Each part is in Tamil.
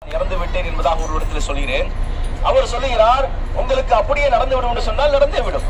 இறந்து விட்டேன் என்பதாக ஒரு இடத்தில் சொல்கிறேன் அவர் சொல்லுகிறார் உங்களுக்கு அப்படியே நடந்து விடும் என்று சொன்னால் நடந்தே விடும்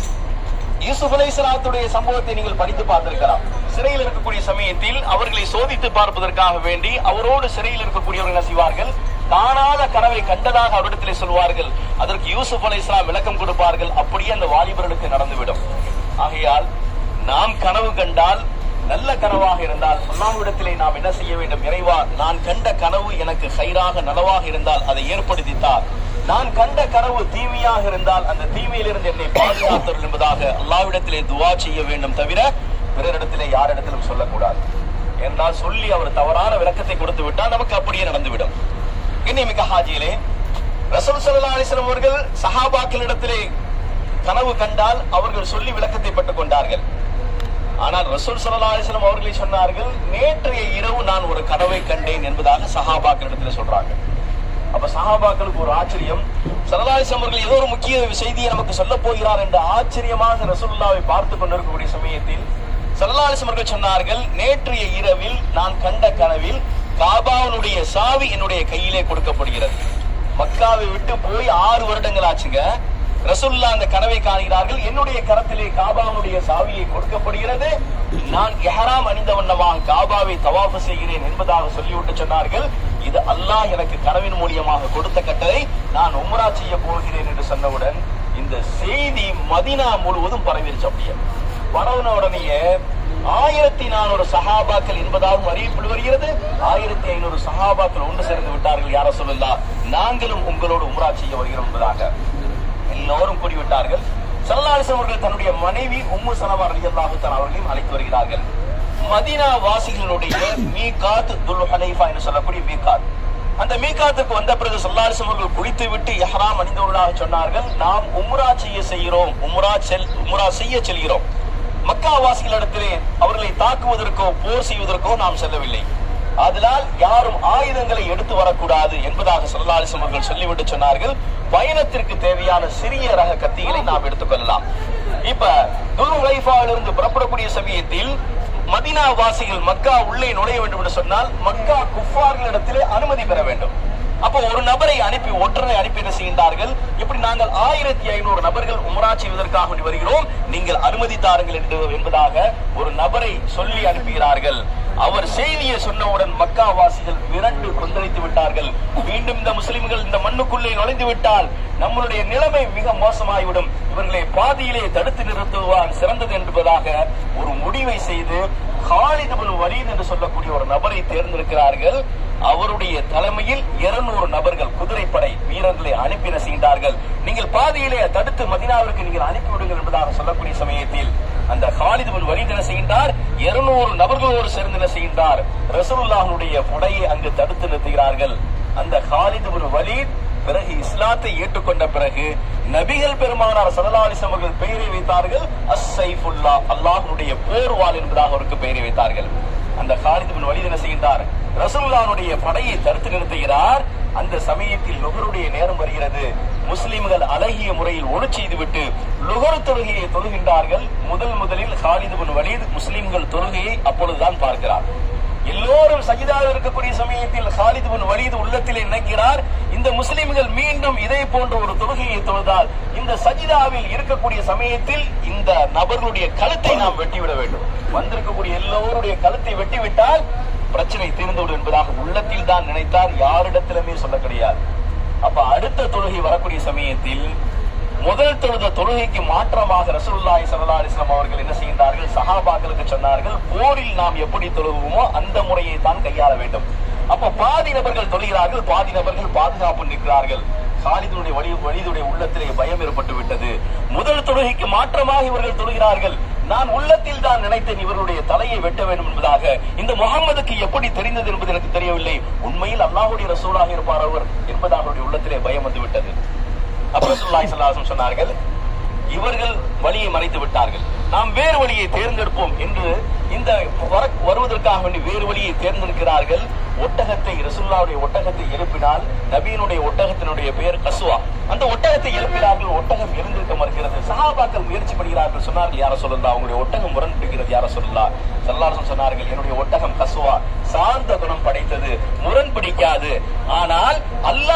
யூசுப் அலைஹிஸ்ஸலாத்துடைய சம்பவத்தை நீங்கள் படித்து பார்த்திருக்கலாம் சிறையில் இருக்கக்கூடிய சமயத்தில் அவர்களை சோதித்து பார்ப்பதற்காக வேண்டி அவரோடு சிறையில் இருக்கக்கூடியவர்கள் என்ன செய்வார்கள் காணாத கனவை கண்டதாக அவரிடத்திலே சொல்வார்கள் அதற்கு யூசுப் அலைஹிஸ்ஸலாம் விளக்கம் கொடுப்பார்கள் அப்படியே அந்த வாலிபர்களுக்கு நடந்துவிடும் ஆகையால் நாம் கனவு கண்டால் நல்ல கனவாக இருந்தால் அல்லாஹ்விடத்திலே நாம் என்ன செய்ய வேண்டும் இறைவா நான் கண்ட கனவு எனக்கு ஹைராக நனவாக இருந்தால் அதை ஏற்படுத்தித்தார் நான் கண்ட கனவு தீமையாக இருந்தால் அந்த தீமையிலிருந்து என்னை பாதுகாத்தவர் என்பதாக அல்லாஹ்விடத்திலே துவா செய்ய வேண்டும் தவிர பிறரிடத்திலே யாரிடத்திலும் சொல்லக்கூடாது என்றால் சொல்லி அவர் தவறான விளக்கத்தை கொடுத்து விட்டால் நமக்கு அப்படியே நடந்துவிடும் இன்னிமிக்க ஹாஜியிலே ரசூல் ஸல்லல்லாஹு அலைஹி வஸல்லம் அவர்கள் சஹாபாக்களிடத்திலே கனவு கண்டால் அவர்கள் சொல்லி விளக்கத்தை பெற்றுக் கொண்டார்கள் ஆனால் ரசூல் ஸல்லல்லாஹு அலைஹி வஸல்லம் அவர்களே சொன்னார்கள் நேற்றைய இரவு நான் ஒரு கனவை கண்டேன் என்பதாக சஹாபாக்களிடத்தில் சொல்றாங்க அப்ப சஹாபாக்களுக்கு ஒரு ஆச்சரியம் ஸல்லல்லாஹு அலைஹி வஸல்லம் அவர்கள் ஏதோ ஒரு முக்கிய செய்தியை நமக்கு சொல்ல போகிறார் என்ற ஆச்சரியமாக ரசூலுல்லாவை பார்த்து கொண்டிருக்கக்கூடிய சமயத்தில் ஸல்லல்லாஹு அலைஹி வஸல்லம் அவர்கள் சொன்னார்கள் நேற்றைய இரவில் நான் கண்ட கனவில் காபாவுடைய சாவி என்னுடைய கையிலே கொடுக்கப்படுகிறது மக்காவை விட்டு போய் ஆறு வருடங்கள் ஆச்சுங்க ரசூல்லா அந்த கனவை காணுகிறார்கள் என்னுடைய கரத்திலே காபாவுடைய சாவியை கொடுக்கப்படுகிறது நான் எஹராம் அணிந்த வண்ணமாக காபாவை தவாஃபு செய்கிறேன் என்பதாக சொல்லிவிட்டு சொன்னார்கள் இது அல்லாஹ் எனக்கு கனவின் மூலியமாக கொடுத்த கட்டளை நான் உம்ரா செய்ய போகிறேன் என்று சொன்னவுடன் இந்த செய்தி மதினா முழுவதும் பரவிருச்சு அப்படியே பரவுன உடனேயே ஆயிரத்தி நானூறு சஹாபாக்கள் என்பதாகவும் அறிவிப்பில் வருகிறது ஆயிரத்தி ஐநூறு சஹாபாக்கள் ஒன்று சேர்ந்து விட்டார்கள் யார சொல்லலாம் நாங்களும் உங்களோடு உம்ரா செய்ய வருகிறோம் என்பதாக எல்லோரும் கூடிவிட்டார்கள் சல்லாலிசம் அவர்கள் தன்னுடைய மனைவி உம்மு சலமா ரலியல்லாஹு தஆலா அவர்களையும் அழைத்து வருகிறார்கள் மதீனா வாசிகளுடைய மீகாத் துல் ஹலைஃபா என்று சொல்லக்கூடிய மீகாத் அந்த மீகாத்துக்கு வந்த பிறகு சல்லாலிசம் அவர்கள் குளித்து விட்டு இஹ்ராம் அணிந்தவர்களாக சொன்னார்கள் நாம் உம்ரா செய்ய செய்கிறோம் உம்ரா செல் உம்ரா செய்ய செல்கிறோம் மக்கா வாசிகளிடத்திலே அவர்களை தாக்குவதற்கோ போர் செய்வதற்கோ நாம் செல்லவில்லை அதனால் யாரும் ஆயுதங்களை எடுத்து வரக்கூடாது என்பதாக சல்லாலிசம் அவர்கள் சொல்லிவிட்டு சொன்னார்கள் பயணத்திற்கு தேவையான சிறிய ரக கத்திகளை நாம் எடுத்துக்கொள்ளலாம் இப்ப துல்ஹுலைஃபாவிலிருந்து புறப்படக்கூடிய சமயத்தில் மதினா வாசிகள் மக்கா உள்ளே நுழைய வேண்டும் என்று சொன்னால் மக்கா குஃபார்களிடத்திலே அனுமதி பெற வேண்டும் அப்போ ஒரு நபரை அனுப்பி ஒற்றரை அனுப்பி என்ன செய்கின்றார்கள் இப்படி நாங்கள் ஆயிரத்தி ஐநூறு நபர்கள் உமரா செய்வதற்காக வேண்டி வருகிறோம் நீங்கள் அனுமதி தாருங்கள் என்று என்பதாக ஒரு நபரை சொல்லி அனுப்புகிறார்கள் அவர் செய்தியை சொன்னவுடன் மக்கா வாசிகள் விரண்டு கொந்தளித்து விட்டார்கள் மீண்டும் இந்த முஸ்லிம்கள் இந்த மண்ணுக்குள்ளே நுழைந்து விட்டால் நம்மளுடைய நிலைமை மிக மோசமாகிவிடும் இவர்களை பாதியிலே தடுத்து நிறுத்துவான் சிறந்தது என்பதாக ஒரு முடிவை செய்து காலித் இப்னு வலீத் என்று சொல்லக்கூடிய ஒரு நபரை தேர்ந்தெடுக்கிறார்கள் அவருடைய தலைமையில் இருநூறு நபர்கள் குதிரைப்படை வீரர்களை அனுப்பி என்ன செய்கின்றார்கள் நீங்கள் பாதியிலே தடுத்து மதினாவிற்கு நீங்கள் அனுப்பிவிடுங்கள் என்பதாக சொல்லக்கூடிய சமயத்தில் அந்த காலித் இப்னு வலீத் என்ன செய்கின்றார் இருநூறு நபர்களோடு சேர்ந்து என்ன செய்கின்றார் ரசூலுல்லாஹ்வுடைய படையை அங்கு தடுத்து நிறுத்துகிறார்கள் அந்த காலித் இப்னு வலீத் பிறகு இஸ்லாத்தை ஏற்றுக்கொண்ட பிறகு நபிகள் பெருமானார் சல்லல்லாஹு அவர்கள் பெயரை வைத்தார்கள் அஸ்ஸைஃபுல்லா அல்லாஹ்வுடைய போர்வாள் என்பதாக அவருக்கு பெயரை வைத்தார்கள் அந்த காலித் பின் வலித் என்ன செய்கின்றார் ரசூலுல்லாஹ்வுடைய படையை தடுத்து நிறுத்துகிறார் அந்த சமயத்தில் லுகருடைய நேரம் வருகிறது முஸ்லிம்கள் அழகிய முறையில் ஒளி செய்துவிட்டு லுகர் தொழுகையை தொழுகின்றார்கள் முதல் முதலில் காலித் பின் வலீத் முஸ்லிம்கள் தொழுகையை அப்பொழுதுதான் பார்க்கிறார் எல்லோரும் சஜிதாவில் இருக்கக்கூடிய சமயத்தில் ஹாலித் பின் வலீத் உள்ளத்திலே நினைக்கிறார் இந்த முஸ்லிம்கள் மீண்டும் இதே போன்ற ஒரு தொழுகையை தொழுதால் இந்த சஜிதாவில் இருக்கக்கூடிய சமயத்தில் இந்த நபர்களுடைய கழுத்தை நாம் வெட்டிவிட வேண்டும் வந்திருக்கக்கூடிய எல்லோருடைய கழுத்தை வெட்டிவிட்டால் பிரச்சனை தீர்ந்துவிடும் என்பதாக உள்ளத்தில் தான் நினைத்தார் யாரிடத்திலுமே சொல்ல கிடையாது அப்ப அடுத்த தொழுகை வரக்கூடிய சமயத்தில் முதல் தொழுத தொழுகைக்கு மாற்றமாக ரசூலுல்லாஹி ஸல்லல்லாஹு அலைஹி வஸல்லம் அவர்கள் என்ன செய்கின்றார்கள் சஹாபாக்களுக்கு சொன்னார்கள் போரில் நாம் எப்படி தொழுகுவோமோ அந்த முறையை தான் கையாள வேண்டும் அப்ப பாதி நபர்கள் தொழுகிறார்கள் பாதி நபர்கள் பாதுகாப்பு நிற்கிறார்கள் சாலிதுடைய வழி வழிதுடைய உள்ளத்திலே பயம் ஏற்பட்டு விட்டது முதல் தொழுகைக்கு மாற்றமாக இவர்கள் தொழுகிறார்கள் நான் உள்ளத்தில் தான் நினைத்தேன் இவருடைய தலையை வெட்ட வேண்டும் என்பதாக இந்த முகம்மதுக்கு எப்படி தெரிந்தது என்பது எனக்கு தெரியவில்லை உண்மையில் அல்லாஹ்வுடைய ரசூலாக இருப்பார் அவர் என்பதாக அவருடைய உள்ளத்திலே பயம் வந்து விட்டது அப்ப ரசூலுல்லாஹி ஸல்லல்லாஹு அலைஹி வஸல்லம் சொன்னார்கள் இவர்கள் வழியை மறைத்து விட்டார்கள் நாம் வேறு வழியை தேர்ந்தெடுப்போம் என்று இந்த வர- வருவதற்காக வேண்டி வேறு வழியை தேர்ந்தெடுக்கிறார்கள் ஒட்டகத்தை ரசூல்லாவுடைய ஒட்டகத்தை எழுப்பினால் நபியினுடைய ஒட்டகத்தினுடைய பெயர் கசுவா அந்த ஒட்டகத்தை எழுப்பினார்கள் ஒட்டகம் எழுந்திருக்க மறுக்கிறது சஹாபாக்கள் முயற்சி படுகிறார்கள் சொன்னார்கள் யார சொல்லலாம் அவங்களுடைய ஒட்டகம் முரண்பிடிக்கிறது யார சொல்லலாம் சல்லாசம் சொன்னார்கள் என்னுடைய ஒட்டகம் கசுவா சாந்த குணம் படைத்தது முரண் பிடிக்காது ஆனால்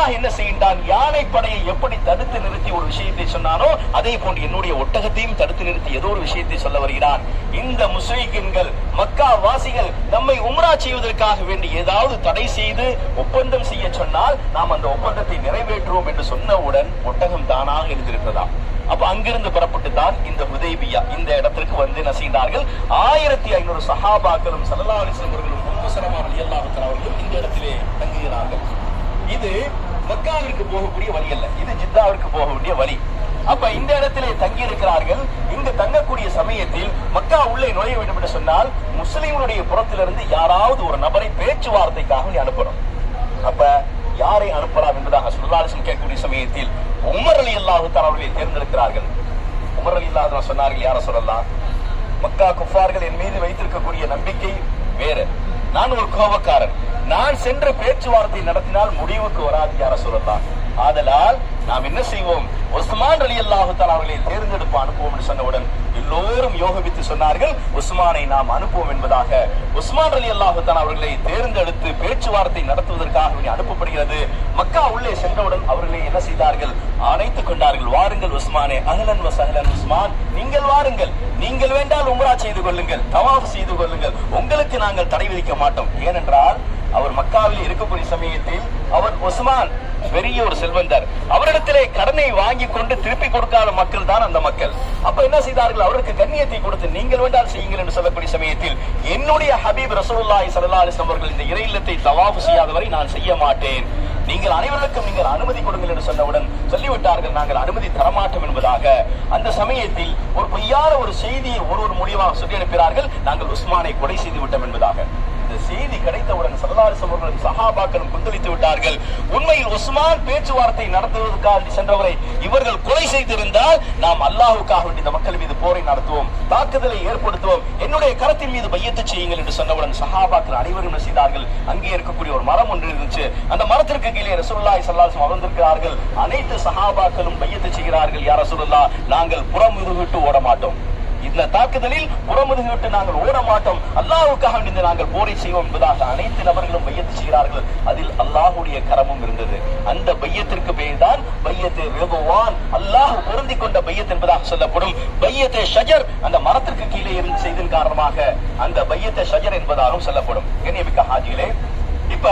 அல்லாஹ் என்ன செய்கின்றான் யானை படையை எப்படி தடுத்து நிறுத்தி ஒரு விஷயத்தை சொன்னானோ அதே போன்று என்னுடைய ஒட்டகத்தையும் தடுத்து நிறுத்தி ஏதோ ஒரு விஷயத்தை சொல்ல வருகிறான் இந்த முஸ்லிம்கள் மக்கா வாசிகள் நம்மை உம்ரா செய்வதற்காக வேண்டி ஏதாவது தடை செய்து ஒப்பந்தம் செய்ய சொன்னால் நாம் அந்த ஒப்பந்தத்தை நிறைவேற்றுவோம் என்று சொன்னவுடன் ஒட்டகம் தானாக இருந்திருக்கிறதா அப்ப அங்கிருந்து புறப்பட்டு தான் இந்த ஹுதைபியா இந்த இடத்திற்கு வந்து என்ன செய்தார்கள் ஆயிரத்தி ஐநூறு சஹாபாக்களும் சல்லா அலிஸ்லம் அவர்களும் உம்மு சலமா ரலியல்லாஹு தஆலா அவர்களும் இந்த இடத்திலே தங்குகிறார்கள் இது மக்காவிற்கு போகக்கூடிய வழி அல்ல இது ஜித்தாவிற்கு போக வேண்டிய வழி அப்ப இந்த இடத்திலே தங்கி இருக்கிறார்கள் இங்கு தங்கக்கூடிய சமயத்தில் மக்கா உள்ளே நுழைய வேண்டும் என்று சொன்னால் முஸ்லிம்களுடைய புறத்திலிருந்து யாராவது ஒரு நபரை பேச்சுவார்த்தைக்காக நீ அனுப்பணும் அப்ப யாரை அனுப்பலாம் என்பதாக சுல்லாலிசன் கேட்கக்கூடிய சமயத்தில் உமர் அலி அல்லாஹு அவர்களை தேர்ந்தெடுக்கிறார்கள் உமர் அலி அல்லாஹ் சொன்னார்கள் யார சொல்லலாம் மக்கா குஃபார்கள் என் மீது வைத்திருக்கக்கூடிய நம்பிக்கை வேறு நான் ஒரு கோபக்காரன் நான் சென்று பேச்சுவார்த்தை நடத்தினால் முடிவுக்கு வராது யார சொல்லலாம் ஆதலால் நாம் என்ன செய்வோம் உஸ்மான் அலி அல்லாஹு அவர்களை தேர்ந்தெடுப்பு அனுப்புவோம் என்று சொன்னவுடன் எல்லோரும் யோகபித்து சொன்னார்கள் உஸ்மானை நாம் அனுப்புவோம் என்பதாக உஸ்மான் அலி அல்லாஹு அவர்களை தேர்ந்தெடுத்து பேச்சுவார்த்தை நடத்துவதற்காக இனி அனுப்பப்படுகிறது மக்கா உள்ளே சென்றவுடன் அவர்களை என்ன செய்தார்கள் அணைத்துக் கொண்டார்கள் வாருங்கள் உஸ்மானே அகலன் வசகலன் உஸ்மான் நீங்கள் வாருங்கள் நீங்கள் வேண்டால் உம்ரா செய்து கொள்ளுங்கள் தவாஃப் செய்து கொள்ளுங்கள் உங்களுக்கு நாங்கள் தடை விதிக்க மாட்டோம் ஏனென்றால் அவர் மக்காவில் இருக்கக்கூடிய சமயத்தில் அவர் உஸ்மான் பெரிய ஒரு செல்வந்தர் அவரிடத்திலே கடனை வாங்கி கொண்டு திருப்பி கொடுக்காத மக்கள் தான் அந்த மக்கள் அப்ப என்ன செய்தார்கள் அவருக்கு கண்ணியத்தை கொடுத்து நீங்கள் வேண்டால் செய்யுங்கள் என்று சொல்லக்கூடிய சமயத்தில் என்னுடைய ஹபீப் ரசூலுல்லாஹி ஸல்லல்லாஹு அலைஹி வஸல்லம் அவர்கள் இந்த இறை இல்லத்தை தவாஃப் செய்யாதவரை நான் செய்ய மாட்டேன் நீங்கள் அனைவருக்கும் நீங்கள் அனுமதி கொடுங்கள் என்று சொன்னவுடன் சொல்லிவிட்டார்கள் நாங்கள் அனுமதி தரமாட்டோம் என்பதாக அந்த சமயத்தில் ஒரு பொய்யான ஒரு செய்தியை ஒருவர் மூலியமாக சொல்லி அனுப்பினார்கள் நாங்கள் உஸ்மானை கொலை செய்து விட்டோம் என்பதாக இந்த செய்தி கிடைத்தவுடன் சல்லாரிசம் அவர்களும் சஹாபாக்களும் கொந்தளித்து விட்டார்கள் உண்மையில் உஸ்மான் பேச்சுவார்த்தை நடத்துவதற்காக சென்றவரை இவர்கள் கொலை செய்திருந்தால் நாம் அல்லாஹுக்காக வேண்டி இந்த மக்கள் மீது போரை நடத்துவோம் தாக்குதலை ஏற்படுத்துவோம் என்னுடைய கரத்தின் மீது பையத்து செய்யுங்கள் என்று சொன்னவுடன் சஹாபாக்கள் அனைவரும் என்ன செய்தார்கள் அங்கே இருக்கக்கூடிய ஒரு மரம் ஒன்று இருந்துச்சு அந்த மரத்திற்கு கீழே ரசூலுல்லாஹி ஸல்லல்லாஹு அலைஹி வஸல்லம் அமர்ந்திருக்கிறார்கள் அனைத்து சஹாபாக்களும் பையத்து செய்கிறார்கள் யார் ரசூலுல்லாஹ் நாங்கள் புறமுதுகிட்டு ஓட மாட்டோம் இந்த தாக்குதலில் புறமுதுகு விட்டு நாங்கள் ஓட மாட்டோம் அல்லாஹ்வுக்காக வேண்டி நாங்கள் போரை செய்வோம் என்பதாக அனைத்து நபர்களும் பையத்து செய்கிறார்கள் அதில் அல்லாஹ்வுடைய கரமும் இருந்தது அந்த பையத்திற்கு பெயர் தான் பையத்தை ரிதுவான் அல்லாஹ் பொருந்தி கொண்ட பையத் என்பதாக சொல்லப்படும் பையத்தை ஷஜர் அந்த மரத்திற்கு கீழே இருந்து செய்ததன் காரணமாக அந்த பையத்தை ஷஜர் என்பதாகவும் சொல்லப்படும் கண்ணியமிக்க ஹாஜிகளே இப்ப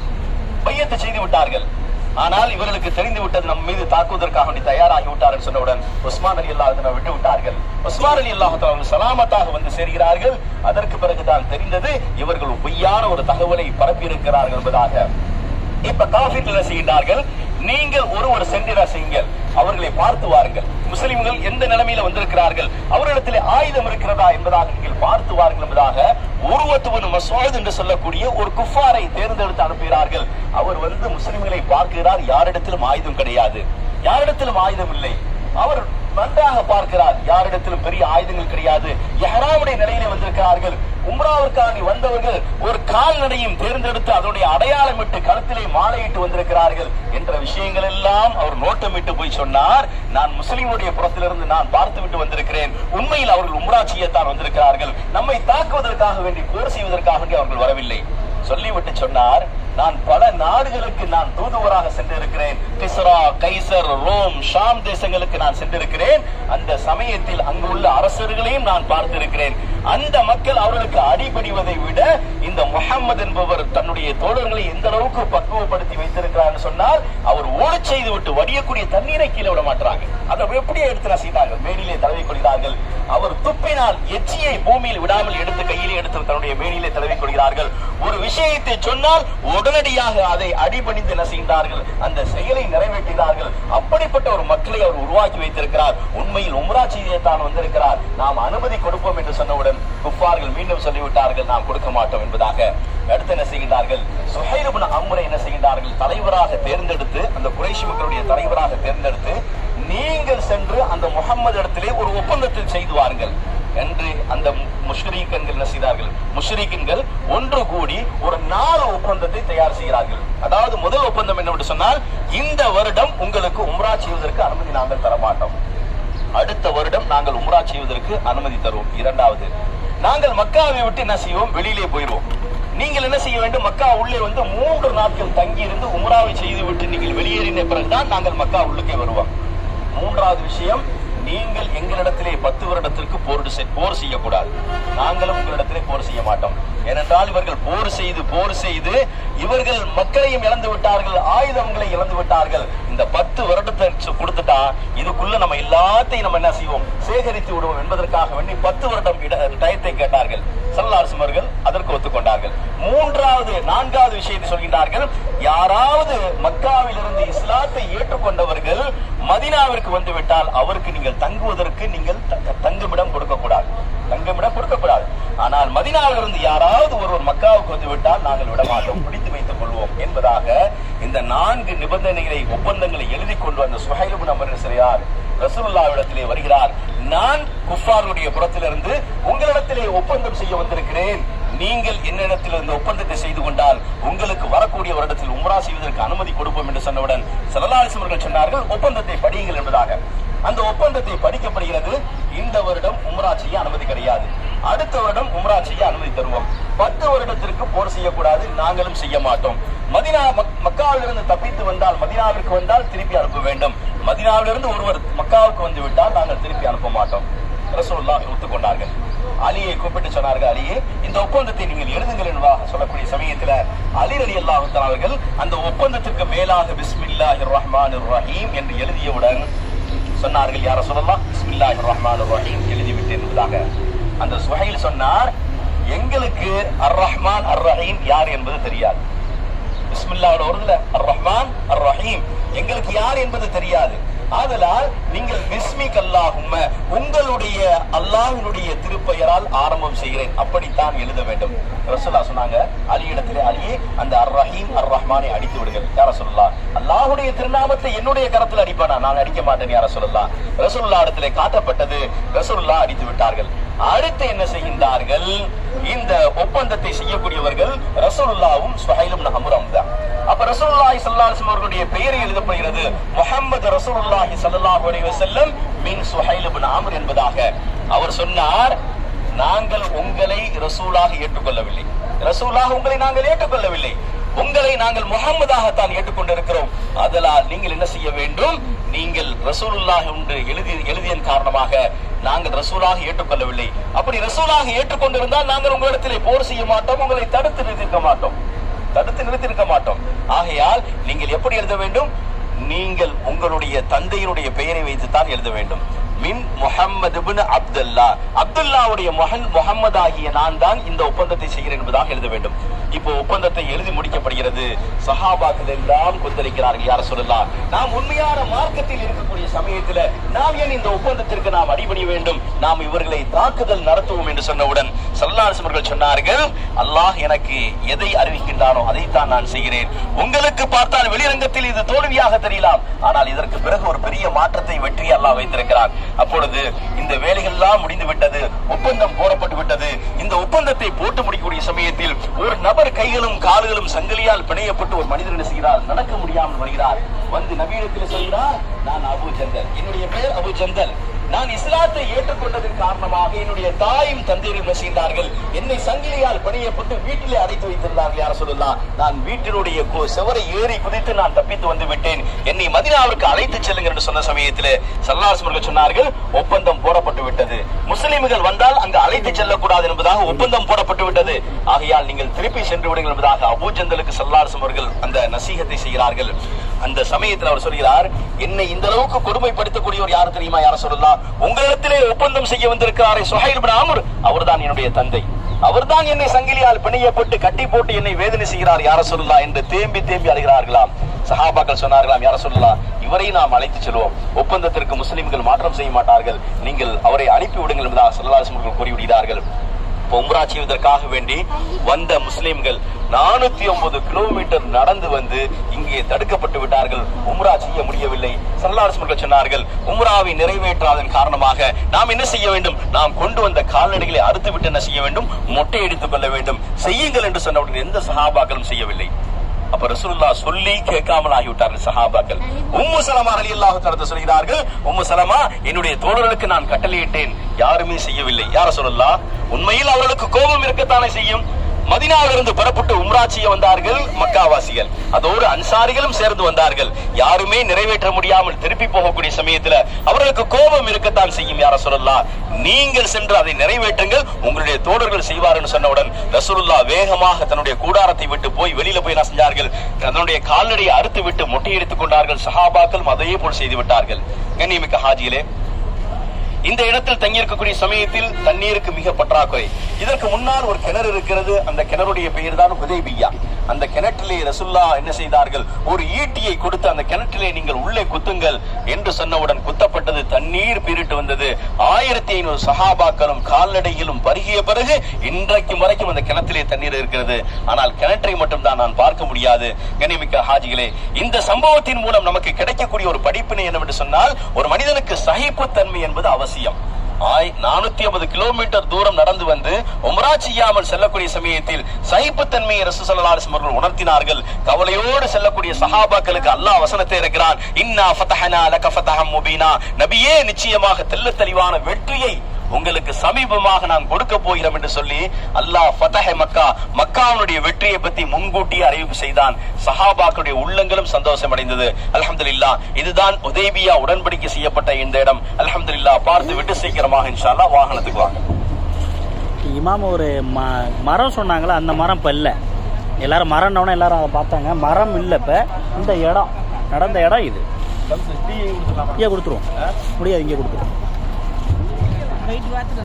பையத்தை செய்து விட்டார்கள் ஆனால் இவர்களுக்கு தெரிந்து விட்டது நம்ம மீது தாக்குவதற்காக வேண்டி தயாராகி விட்டார்கள் சொன்னவுடன் உஸ்மான் அலி அல்லாஹ் விட்டு விட்டார்கள் உஸ்மான் அலி அல்லாஹ் அவர்கள் சலாமத்தாக வந்து சேர்கிறார்கள் அதற்கு பிறகுதான் தெரிந்தது இவர்கள் பொய்யான ஒரு தகவலை பரப்பி இருக்கிறார்கள் என்பதாக இப்ப காஃபிர் என்ன செய்கின்றார்கள் நீங்கள் ஒருவர் சென்றிட செய்யுங்கள் அவர்களை பார்த்து வாருங்கள் முஸ்லிம்கள் எந்த நிலைமையில வந்திருக்கிறார்கள் அவரிடத்தில் ஆயுதம் இருக்கிறதா என்பதாக நீங்கள் பார்த்து வாருங்கள் என்பதாக உருவத்துவன் மசோத் என்று சொல்லக்கூடிய ஒரு குஃபாரை தேர்ந்தெடுத்து அனுப்புகிறார்கள் அவர் வந்து முஸ்லிம்களை பார்க்கிறார் யாரிடத்திலும் ஆயுதம் கிடையாது யாரிடத்திலும் ஆயுதம் இல்லை அவர் நன்றாக பார்க்கிறார் யாரிடத்திலும் பெரிய ஆயுதங்கள் கிடையாது எஹராமுடைய நிலையிலே வந்திருக்கிறார்கள் உம்ராவிற்காக வந்தவர்கள் ஒரு கால்நடையும் தேர்ந்தெடுத்து அதனுடைய அடையாளம் இட்டு கழுத்திலே மாலையிட்டு வந்திருக்கிறார்கள் என்ற விஷயங்கள் எல்லாம் அவர் நோட்டமிட்டு போய் சொன்னார் நான் முஸ்லிமுடைய புறத்திலிருந்து நான் பார்த்து விட்டு வந்திருக்கிறேன் உண்மையில் அவர்கள் உம்ரா செய்யத்தான் வந்திருக்கிறார்கள் நம்மை தாக்குவதற்காக வேண்டி போர் செய்வதற்காக வேண்டி அவர்கள் வரவில்லை சொல்லிவிட்டு சொன்னார் நான் பல நாடுகளுக்கு நான் தூதுவராக சென்றிருக்கிறேன் கிஸ்ரா கைசர் ரோம் ஷாம் தேசங்களுக்கு நான் சென்றிருக்கிறேன் அந்த சமயத்தில் அங்கு உள்ள அரசர்களையும் நான் பார்த்திருக்கிறேன் அந்த மக்கள் அவர்களுக்கு அடிபணிவதை விட இந்த முகம்மது என்பவர் தன்னுடைய தோழர்களை எந்த அளவுக்கு பக்குவப்படுத்தி வைத்திருக்கிறார் சொன்னால் அவர் ஓடச் செய்து விட்டு வடியக்கூடிய தண்ணீரை கீழே விட மாட்டாங்க அதை எப்படியே எடுத்து நசைத்தார்கள் மேனிலே தடவி கொள்கிறார்கள் அவர் துப்பினால் எச்சியை பூமியில் விடாமல் எடுத்து கையிலே எடுத்து தன்னுடைய மேனிலே தடவி கொள்கிறார்கள் ஒரு விஷயத்தை சொன்னால் உடனடியாக அதை அடிபணிந்து என்ன செய்தார்கள் அந்த செயலை நிறைவேற்றினார்கள் அப்படிப்பட்ட ஒரு மக்களை அவர் உருவாக்கி வைத்திருக்கிறார் உண்மையில் உம்ரா செய்தியை தான் வந்திருக்கிறார் நாம் அனுமதி கொடுப்போம் என்று சொன்னவுடன் குஃபார்கள் மீண்டும் சொல்லிவிட்டார்கள் நாம் கொடுக்க மாட்டோம் என்பதாக அடுத்து என்ன செய்கின்றார்கள் சுஹைருபின் அம்ரை என்ன செய்கின்றார்கள் தலைவராக தேர்ந்தெடுத்து அந்த குறைஷி மக்களுடைய தலைவராக தேர்ந்தெடுத்து நீங்கள் சென்று அந்த முகம்மது இடத்திலே ஒரு ஒப்பந்தத்தில் செய்து வாருங்கள் என்று அந்த முஷ்ரீக்கன்கள் என்ன செய்தார்கள் முஷ்ரீக்கின்கள் ஒன்று கூடி ஒரு நாலு ஒப்பந்தத்தை தயார் செய்கிறார்கள் அதாவது முதல் ஒப்பந்தம் என்னவென்று சொன்னால் இந்த வருடம் உங்களுக்கு உம்ரா செய்வதற்கு அனுமதி நாங்கள் தர மாட்டோம் அடுத்த வருடம் நாங்கள் உம்ரா செய்வதற்கு அனுமதி தருவோம் இரண்டாவது நாங்கள் மக்காவை விட்டு என்ன செய்வோம் வெளியிலே போயிடுவோம் நீங்கள் என்ன செய்ய வேண்டும் மக்கா உள்ளே வந்து மூன்று நாட்கள் தங்கி இருந்து உம்ராவை செய்து விட்டு விட்டு நீங்கள் வெளியேறின பிறகுதான் நாங்கள் மக்கா உள்ளுக்கே வருவோம் மூன்றாவது விஷயம் நீங்கள் எங்களிடத்திலே பத்து வருடத்திற்கு போர் செய்- போர் செய்யக்கூடாது நாங்களும் உங்களிடத்திலே போர் செய்ய மாட்டோம் ஏனென்றால் இவர்கள் போர் செய்து போர் செய்து இவர்கள் மக்களையும் இழந்து விட்டார்கள் ஆயுதங்களை இழந்து விட்டார்கள் இந்த பத்து வருடத்தை சு- கொடுத்துட்டா இதுக்குள்ள நம்ம எல்லாத்தையும் நம்ம என்ன செய்வோம் சேகரித்து விடுவோம் என்பதற்காக வேண்டி பத்து வருடம் இட- டயத்தை கேட்டார்கள் சல்லாசம் அவர்கள் அதற்கு ஒத்துக்கொண்டார்கள் மூன்றாவது நான்காவது விஷயத்தை சொல்கின்றார்கள் யாராவது மக்காவிலிருந்து இஸ்லாத்தை ஏற்றுக்கொண்டவர்கள் மதினாவிற்கு வந்து விட்டால் அவருக்கு நீங்கள் தங்குவதற்கு நீங்கள் த- தங்குமிடம் கொடுக்கக்கூடாது தங்குமிடம் கொடுக்கக்கூடாது ஆனால் மதினாவிலிருந்து யாராவது ஒருவர் மக்காவுக்கு வந்து விட்டால் நாங்கள் விட மாட்டோம் பிடித்து வைத்துக் கொள்வோம் என்பதாக இந்த நான்கு நிபந்தனைகளை ஒப்பந்தங்களை எழுதி கொண்டு வந்த சுஹைலுபு நம்பர் சிறையார் ரசூலுல்லாவிடத்திலே வருகிறார் நான் குஃபாருடைய புறத்திலிருந்து உங்களிடத்திலே ஒப்பந்தம் செய்ய வந்திருக்கிறேன் நீங்கள் என்னிடத்தில் இந்த ஒப்பந்தத்தை செய்து கொண்டால் உங்களுக்கு வரக்கூடிய வருடத்தில் உம்ரா செய்வதற்கு அனுமதி கொடுப்போம் என்று சொன்னவுடன் சலலாலிசம் அவர்கள் சொன்னார்கள் ஒப்பந்தத்தை படியுங்கள் என்பதாக அந்த ஒப்பந்தத்தை படிக்கப்படுகிறது இந்த வருடம் உம்ரா செய்ய அனுமதி கிடையாது அடுத்த வருடம் உம்ரா செய்ய அனுமதி தருவோம் பத்து வருடத்திற்கு போர் செய்யக்கூடாது நாங்களும் செய்ய மாட்டோம் மதினா மக்- மக்காவிலிருந்து தப்பித்து வந்தால் மதினாவிற்கு வந்தால் திருப்பி அனுப்ப வேண்டும் மதினாவிலிருந்து ஒருவர் மக்காவுக்கு வந்து விட்டால் நாங்கள் திருப்பி அனுப்ப மாட்டோம் ரசூலுல்லாஹ் ஒத்துக்கொண்டார்கள் அலியை கூப்பிட்டு சொன்னார்கள் அலியே இந்த ஒப்பந்தத்தை நீங்கள் எழுதுங்கள் என்பதாக சொல்லக்கூடிய சமயத்துல அலி அலி அல்லாஹு அவர்கள் அந்த ஒப்பந்தத்திற்கு மேலாக பிஸ்மில்லாஹிர் ரஹ்மானிர் ரஹீம் என்று எழுதியவுடன் சொன்னார்கள் யார சொல்லலாம் பிஸ்மில்லாஹிர் ரஹ்மானிர் ரஹீம் எழுதிவிட்டேன் என்பதாக அந்த சுஹைல் சொன்னார் எங்களுக்கு அர் ரஹ்மான் அர் ரஹீம் யார் என்பது தெரியாது பிஸ்மில்லாவோட வருதுல அர் ரஹ்மான் அர் ரஹீம் எங்களுக்கு யார் என்பது தெரியாது ஆதலால் நீங்கள் பிஸ்மிக் அல்லாஹும்ம உங்களுடைய அல்லாஹ்வினுடைய திருப்பெயரால் ஆரம்பம் செய்கிறேன் அப்படித்தான் எழுத வேண்டும் ரசூல்லா சொன்னாங்க அலி இடத்திலே அலியே அந்த அர் ரஹீம் அர் ரஹ்மானை அடித்து விடுங்கள் யார சொல்லலாம் அல்லாஹ்வுடைய திருநாமத்தை என்னுடைய கரத்தில் அடிப்பானா நான் அடிக்க மாட்டேன் யார சொல்லலாம் ரசூல்லா இடத்திலே காட்டப்பட்டது ரசூல்லா அடித்து விட்டார்கள் அடுத்து என்ன செய்கின்றார்கள் இந்த ஒப்பந்தத்தை செய்யக்கூடியவர்கள் ரசூலுல்லாவும் சுஹைலும் நஹமுரம் தான் அப்ப ரசூலுல்லாஹி ஸல்லல்லாஹு அலைஹி வஸல்லம் அவர்களுடைய பெயர் எழுதப்படுகிறது முஹம்மது ரசூலுல்லாஹி ஸல்லல்லாஹு அலைஹி வஸல்லம் மின் சுஹைல் இப்னு அம்ர் என்பதாக அவர் சொன்னார் நாங்கள் உங்களை ரசூலாக ஏற்றுக்கொள்ளவில்லை ரசூலாக உங்களை நாங்கள் ஏற்றுக்கொள்ளவில்லை உங்களை நாங்கள் முகம்மதாகத்தான் ஏற்றுக்கொண்டிருக்கிறோம் அதனால் நீங்கள் என்ன செய்ய வேண்டும் நீங்கள் ரசூலுல்லாஹ் என்று எழுதி எழுதியன் காரணமாக நாங்கள் ரசூலாக ஏற்றுக்கொள்ளவில்லை அப்படி ரசூலாக ஏற்றுக்கொண்டிருந்தால் நாங்கள் உங்களிடத்திலே போர் செய்ய மாட்டோம் உங்களை தடுத்து நிறுத்திருக்க மாட்டோம் தடுத்து நிறுத்திருக்க மாட்டோம் ஆகையால் நீங்கள் எப்படி எழுத வேண்டும் நீங்கள் உங்களுடைய தந்தையினுடைய பெயரை வைத்துத்தான் எழுத வேண்டும் மின் முஹம்மது பின் அப்துல்லா அப்துல்லாவுடைய மகன் முகமது ஆகிய நான் தான் இந்த ஒப்பந்தத்தை செய்கிறேன் என்பதாக எழுத வேண்டும் இப்போ ஒப்பந்தத்தை எழுதி முடிக்கப்படுகிறது சஹாபாக்கள் எல்லாம் கொந்தளிக்கிறார்கள் யார சொல்லலாம் நாம் உண்மையான மார்க்கத்தில் இருக்கக்கூடிய சமயத்துல நாம் ஏன் இந்த ஒப்பந்தத்திற்கு நாம் அடிபணிய வேண்டும் நாம் இவர்களை தாக்குதல் நடத்துவோம் என்று சொன்னவுடன் சல்லாஸ் அவர்கள் சொன்னார்கள் அல்லாஹ் எனக்கு எதை அறிவிக்கின்றானோ அதைத்தான் நான் செய்கிறேன் உங்களுக்கு பார்த்தால் வெளிரங்கத்தில் இது தோல்வியாக தெரியலாம் ஆனால் இதற்கு பிறகு ஒரு பெரிய மாற்றத்தை வெற்றி அல்லாஹ் வைத்திருக்கிறார் அப்பொழுது இந்த வேலைகள் எல்லாம் முடிந்து விட்டது ஒப்பந்தம் போடப்பட்டு விட்டது இந்த ஒப்பந்தத்தை போட்டு முடிக்கக்கூடிய சமயத்தில் ஒரு நபர் கைகளும் கால்களும் சங்கிலியால் பிணையப்பட்டு ஒரு மனிதர் என்ன செய்கிறார் நடக்க முடியாமல் வருகிறார் வந்து நவீனத்தில் சொல்கிறார் நான் அபு ஜந்தல் என்னுடைய பெயர் அபு ஜந்தல் நான் இஸ்லாத்தை ஏற்றுக்கொண்டதன் காரணமாக என்னுடைய தாயும் தந்தையும் என்ன செய்தார்கள் என்னை சங்கிலியால் பணியப்பட்டு வீட்டிலே அடைத்து வைத்திருந்தார்கள் யார சொல்லலாம் நான் வீட்டினுடைய கு- சுவரை ஏறி குதித்து நான் தப்பித்து வந்து விட்டேன் என்னை மதினாவிற்கு அழைத்து செல்லுங்கள் என்று சொன்ன சமயத்தில் சல்லாஸ்மர்கள் சொன்னார்கள் ஒப்பந்தம் போடப்பட்டு விட்டது முஸ்லிம்கள் வந்தால் அங்கு அழைத்து செல்லக்கூடாது என்பதாக ஒப்பந்தம் போடப்பட்டு விட்டது ஆகையால் நீங்கள் திருப்பி சென்று விடுங்கள் என்பதாக அபூஜந்தலுக்கு சல்லாஸ் அவர்கள் அந்த நசீகத்தை செய்கிறார்கள் அந்த சமயத்தில் அவர் சொல்கிறார் என்னை இந்த அளவுக்கு கொடுமைப்படுத்தக்கூடியவர் யார் தெரியுமா யார சொல்லலாம் உங்களிடத்திலே ஒப்பந்தம் செய்ய வந்திருக்கிறாரே சுஹைல் பின் ஆமர் அவர்தான் என்னுடைய தந்தை அவர்தான் என்னை சங்கிலியால் பிணையப்பட்டு கட்டி போட்டு என்னை வேதனை செய்கிறார் யார சொல்லலாம் என்று தேம்பி தேம்பி அழுகிறார்களாம் சஹாபாக்கள் சொன்னார்களாம் யார சொல்லலாம் இவரை நாம் அழைத்து செல்வோம் ஒப்பந்தத்திற்கு முஸ்லிம்கள் மாற்றம் செய்ய மாட்டார்கள் நீங்கள் அவரை அனுப்பி விடுங்கள் என்பதாக சல்லாஸ்மர்கள் கூறிவிடுகிறார்கள் இப்ப உம்ரா செய்வதற்காக வேண்டி வந்த முஸ்லிம்கள் நானூத்தி ஒன்பது கிலோமீட்டர் நடந்து வந்து இங்கே தடுக்கப்பட்டு விட்டார்கள் உம்ரா செய்ய முடியவில்லை சல்லாஸ்மர்கள் சொன்னார்கள் உம்ராவை நிறைவேற்றாதன் காரணமாக நாம் என்ன செய்ய வேண்டும் நாம் கொண்டு வந்த கால்நடைகளை அறுத்து விட்டு என்ன செய்ய வேண்டும் மொட்டை எடுத்துக் கொள்ள வேண்டும் செய்யுங்கள் என்று சொன்னவுடன் எந்த சஹாபாக்களும் செய்யவில்லை அப்ப ரசூலுல்லாஹ் சொல்லி கேட்காமல் ஆகிவிட்டார்கள் சஹாபாக்கள் உம்மு சலமா ரலியல்லாஹு தஆலா சொல்கிறார்கள் உம்மு சலமா என்னுடைய தோழர்களுக்கு நான் கட்டளையிட்டேன் யாருமே செய்யவில்லை யார சொல்லலாம் உண்மையில் அவர்களுக்கு கோபம் இருக்கத்தானே செய்யும் மதினாவிலிருந்து புறப்பட்டு உம்ரா செய்ய வந்தார்கள் மக்காவாசிகள் அதோடு அன்சாரிகளும் சேர்ந்து வந்தார்கள் யாருமே நிறைவேற்ற முடியாமல் திருப்பி போகக்கூடிய சமயத்துல அவர்களுக்கு கோபம் இருக்கத்தான் செய்யும் யார சொல்லலாம் நீங்கள் சென்று அதை நிறைவேற்றுங்கள் உங்களுடைய தோழர்கள் செய்வார்கள் சொன்னவுடன் ரசூலுல்லா வேகமாக தன்னுடைய கூடாரத்தை விட்டு போய் வெளியில போய் என்ன செஞ்சார்கள் தன்னுடைய கால்நடையை அறுத்து விட்டு மொட்டையெடுத்துக் கொண்டார்கள் சஹாபாக்கள் அதே போல் செய்து விட்டார்கள் கண்ணியமிக்க ஹாஜியிலே இந்த இடத்தில் தங்கியிருக்கக்கூடிய சமயத்தில் தண்ணீருக்கு மிக பற்றாக்குறை இதற்கு முன்னால் ஒரு கிணறு இருக்கிறது அந்த கிணறுடைய பெயர் தான் ஹுதைபியா அந்த கிணற்றிலே ரசுல்லா என்ன செய்தார்கள் ஒரு ஈட்டியை கொடுத்து அந்த கிணற்றிலே நீங்கள் உள்ளே குத்துங்கள் என்று சொன்னவுடன் குத்தப்பட்டது தண்ணீர் பீரிட்டு வந்தது ஆயிரத்தி ஐநூறு சஹாபாக்களும் கால்நடைகளும் பருகிய பிறகு இன்றைக்கு வரைக்கும் அந்த கிணற்றிலே தண்ணீர் இருக்கிறது ஆனால் கிணற்றை மட்டும் தான் நான் பார்க்க முடியாது கனிமிக்க ஹாஜிகளே இந்த சம்பவத்தின் மூலம் நமக்கு கிடைக்கக்கூடிய ஒரு படிப்பினை என்னவென்று சொன்னால் ஒரு மனிதனுக்கு சகிப்புத்தன்மை என்பது அவசியம் ஆய் நானூத்தி ஐம்பது கிலோமீட்டர் தூரம் நடந்து வந்து உம்ரா செய்யாமல் செல்லக்கூடிய சமயத்தில் சகிப்புத்தன்மையை ரசூ ஸல்லல்லாஹு அலைஹி வஸல்லம் அவர்கள் உணர்த்தினார்கள் கவலையோடு செல்லக்கூடிய சஹாபாக்களுக்கு அல்லாஹ் வசனத்தை இருக்கிறான் இன்னா ஃபதஹனா லக ஃபதஹம் முபீனா நபியே நிச்சயமாக தெள்ளத் தெளிவான வெற்றியை உங்களுக்கு சமீபமாக நான் கொடுக்க போகிறோம் என்று சொல்லி அல்லாஹ் ஃபதஹ மக்கா மக்காவுடைய வெற்றியை பத்தி முன்கூட்டி அறிவிப்பு செய்தான் சஹாபாக்களுடைய உள்ளங்களும் சந்தோஷம் அடைந்தது அல்ஹம்துலில்லாஹ் இதுதான் உதேபியா உடன்படிக்கை செய்யப்பட்ட இந்த இடம் அல்ஹம்துலில்லாஹ் பார்த்து விட்டு சீக்கிரமாக இன்ஷா அல்லாஹ் வாகனத்துக்கு வாங்க இமாம் ஒரு ம மரம் சொன்னாங்களே அந்த மரம் இப்போ இல்லை எல்லாரும் மரம்னோடனே எல்லாரும் அதை பார்த்தாங்க மரம் இல்லை இப்போ இந்த இடம் நடந்த இடம் இது இங்கே கொடுத்துருவோம் முடியாது இங்கே கொடுத்துருவோம்